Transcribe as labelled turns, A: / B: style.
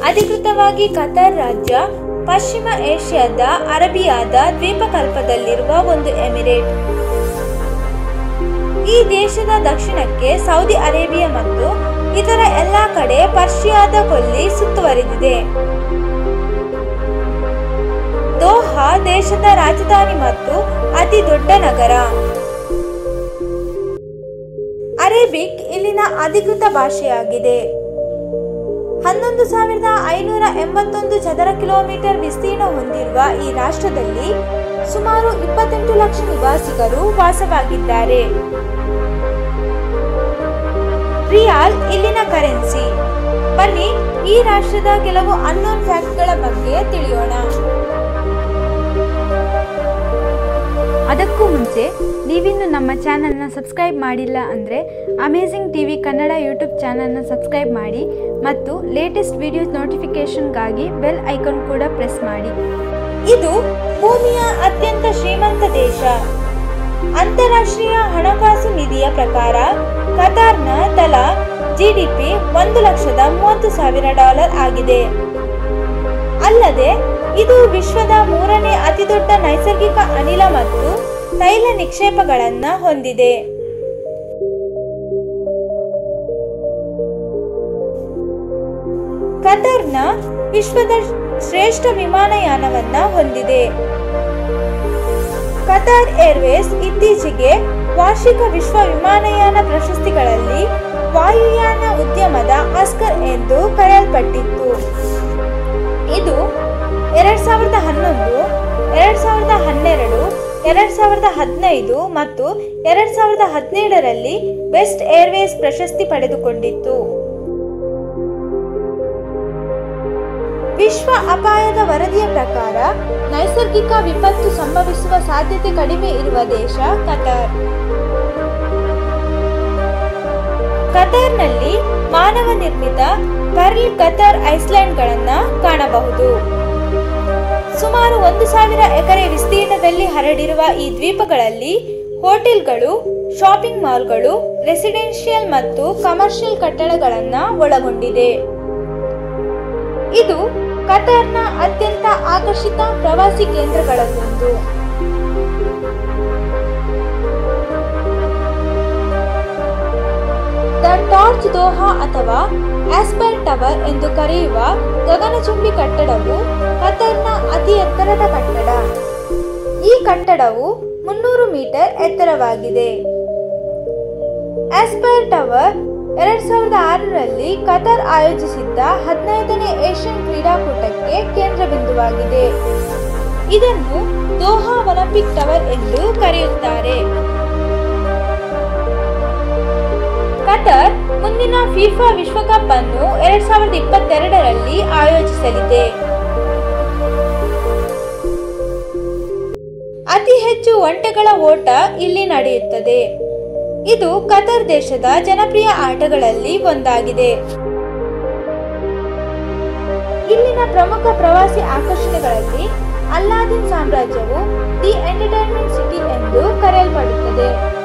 A: ಅಧಿಕೃತವಾಗಿ ಕತಾರ್ ರಾಜ್ಯ ಪಶ್ಚಿಮ ಏಷ್ಯಾದ ಅರಬಿಯಾದ ದ್ವೀಪಕಲ್ಪದಲ್ಲಿರುವ ಒಂದು ಎಮಿರೇಟ್ ಈ ದೇಶದ ದಕ್ಷಿಣಕ್ಕೆ ಸೌದಿ ಅರೇಬಿಯಾ ಮತ್ತು ಇತರ ಎಲ್ಲ ಕಡೆ ಪರ್ಷಿಯಾದ ಕೊಲ್ಲಿ ಸುತ್ತುವರಿದಿದೆ ದೋಹಾ ದೇಶದ ರಾಜಧಾನಿ ಮತ್ತು ಅತಿ ದೊಡ್ಡ ನಗರ ಅರೇಬಿಕ್ ಇಲ್ಲಿನ ಅಧಿಕೃತ ಭಾಷೆಯಾಗಿದೆ ಹನ್ನೊಂದು ಸಾವಿರದ ಐನೂರ ಎಂಬತ್ತೊಂದು ಚದರ ಕಿಲೋಮೀಟರ್ ವಿಸ್ತೀರ್ಣ ಹೊಂದಿರುವ ಈ ರಾಷ್ಟ್ರದಲ್ಲಿ ಸುಮಾರು ಇಪ್ಪತ್ತೆಂಟು ಲಕ್ಷ ನಿವಾಸಿಗರು ವಾಸವಾಗಿದ್ದಾರೆ ರಿಯಾಲ್ ಇಲ್ಲಿನ ಕರೆನ್ಸಿ ಬನ್ನಿ ಈ ರಾಷ್ಟ್ರದ ಕೆಲವು ಅನ್ನೋನ್ ಫ್ಯಾಕ್ಟ್ಗಳ ಬಗ್ಗೆ ತಿಳಿಯೋಣ
B: ಅದಕ್ಕೂ ಮುಂಚೆ ನೀವಿನ್ನು ನಮ್ಮ ಚಾನಲ್ನ ಸಬ್ಸ್ಕ್ರೈಬ್ ಮಾಡಿಲ್ಲ ಅಂದರೆ amazing T V Kannada YouTube ಚಾನಲ್ನ ಸಬ್ಸ್ಕ್ರೈಬ್ ಮಾಡಿ ಮತ್ತು ಲೇಟೆಸ್ಟ್ ವಿಡಿಯೋಸ್ ನೋಟಿಫಿಕೇಷನ್ಗಾಗಿ ಬೆಲ್ ಐಕಾನ್ ಕೂಡ ಪ್ರೆಸ್ ಮಾಡಿ
A: ಇದು ಭೂಮಿಯ ಅತ್ಯಂತ ಶ್ರೀಮಂತ ದೇಶ ಅಂತಾರಾಷ್ಟ್ರೀಯ ಹಣಕಾಸು ನಿಧಿಯ ಪ್ರಕಾರ ಕತಾರ್ನ ತಲಾ ಜಿಡಿಪಿ ಒಂದು ಲಕ್ಷದ ಮೂವತ್ತು ಸಾವಿರ ಡಾಲರ್ ಆಗಿದೆ ಅಲ್ಲದೆ ಇದು ವಿಶ್ವದ ಮೂರನೇ ಅತಿದೊಡ್ಡ ನೈಸರ್ಗಿಕ ಅನಿಲ ಮತ್ತು ತೈಲ ನಿಕ್ಷೇಪಗಳನ್ನ ಹೊಂದಿದೆ ಕತಾರ್ನ ವಿಶ್ವದ ಶ್ರೇಷ್ಠ ವಿಮಾನಯಾನವನ್ನ ಹೊಂದಿದೆ ಕತಾರ್ ಏರ್ವೇಸ್ ಇತ್ತೀಚೆಗೆ ವಾರ್ಷಿಕ ವಿಶ್ವ ವಿಮಾನಯಾನ ಪ್ರಶಸ್ತಿಗಳಲ್ಲಿ ವಾಯುಯಾನ ಉದ್ಯಮದ ಆಸ್ಕರ್ ಎಂದು ಕರೆಯಲ್ಪಟ್ಟಿತ್ತು ಇದು ಎರಡ್ ಸಾವಿರದ ಹನ್ನೊಂದು ಎರಡ್ ಸಾವಿರದ ಹನ್ನೆರಡು ಎರಡ್ ಸಾವಿರದ ಹದಿನೈದು ಮತ್ತು ಎರಡ್ ಸಾವಿರದ ಹದಿನೇಳರಲ್ಲಿ ಬೆಸ್ಟ್ ಏರ್ವೇಸ್ ಪ್ರಶಸ್ತಿ ಪಡೆದುಕೊಂಡಿತ್ತು ವಿಶ್ವ ಅಪಾಯದ ವರದಿಯ ಪ್ರಕಾರ ನೈಸರ್ಗಿಕ ವಿಪತ್ತು ಸಂಭವಿಸುವ ಸಾಧ್ಯತೆ ಕಡಿಮೆ ಇರುವ ದೇಶ ಕತಾರ್ ಕತಾರ್ನಲ್ಲಿ ಮಾನವ ನಿರ್ಮಿತ ಪರ್ಲ್ ಕತಾರ್ ಐಸ್ಲ್ಯಾಂಡ್ಗಳನ್ನ ಕಾಣಬಹುದು ಸುಮಾರು ಒಂದು ಸಾವಿರ ಎಕರೆ ವಿಸ್ತೀರ್ಣದಲ್ಲಿ ಹರಡಿರುವ ಈ ದ್ವೀಪಗಳಲ್ಲಿ ಹೋಟೆಲ್ಗಳು ಶಾಪಿಂಗ್ ಮಾಲ್ಗಳು ರೆಸಿಡೆನ್ಷಿಯಲ್ ಮತ್ತು ಕಮರ್ಷಿಯಲ್ ಕಟ್ಟಡಗಳನ್ನ ಒಳಗೊಂಡಿದೆ ಇದು ಕತಾರ್ನ ಅತ್ಯಂತ ಆಕರ್ಷಿತ ಪ್ರವಾಸಿ ಕೇಂದ್ರಗಳಲ್ಲೊಂದು ದ ಟಾರ್ಚ್ ದೋಹಾ ಅಥವಾ ಆಸ್ಪರ್ ಟವರ್ ಎಂದು ಕರೆಯುವ ಗಗನಚುಂಬಿ ಕಟ್ಟಡವು ಕತಾರ್ನ ಅತಿ ಎತ್ತರದ ಕಟ್ಟಡ ಈ ಕಟ್ಟಡವು ಮುನ್ನೂರು ಮೀಟರ್ ಎತ್ತರವಾಗಿದೆ ಆಸ್ಪೈರ್ ಟವರ್ ಎರಡ್ ಸಾವಿರದ ಆರರಲ್ಲಿ ಕತಾರ್ ಆಯೋಜಿಸಿದ್ದ ಹದಿನೈದನೇ ಏಷ್ಯನ್ ಕ್ರೀಡಾಕೂಟಕ್ಕೆ ಕೇಂದ್ರ ಬಿಂದುವಾಗಿದೆ ಇದನ್ನು ದೋಹಾ ಒಲಿಂಪಿಕ್ ಟವರ್ ಎಂದು ಕರೆಯುತ್ತಾರೆ ಕತಾರ್ ಮುಂದಿನ ಫಿಫಾ ವಿಶ್ವಕಪ್ ಅನ್ನು ಎರಡ್ ಸಾವಿರದ ಇಪ್ಪತ್ತೆರಡರಲ್ಲಿ ಆಯೋಜಿಸಲಿದೆ ಅತಿ ಹೆಚ್ಚು ಒಂಟೆಗಳ ಓಟ ಇಲ್ಲಿ ನಡೆಯುತ್ತದೆ ಇದು ಕತಾರ್ ದೇಶದ ಜನಪ್ರಿಯ ಆಟಗಳಲ್ಲಿ ಒಂದಾಗಿದೆ ಇಲ್ಲಿನ ಪ್ರಮುಖ ಪ್ರವಾಸಿ ಆಕರ್ಷಣೆಗಳಲ್ಲಿ ಅಲ್ಲಾದಿನ್ ಸಾಮ್ರಾಜ್ಯವು ದಿ ಎಂಟರ್ಟೈನ್ಮೆಂಟ್ ಸಿಟಿ ಎಂದು ಕರೆಯಲ್ಪಡುತ್ತದೆ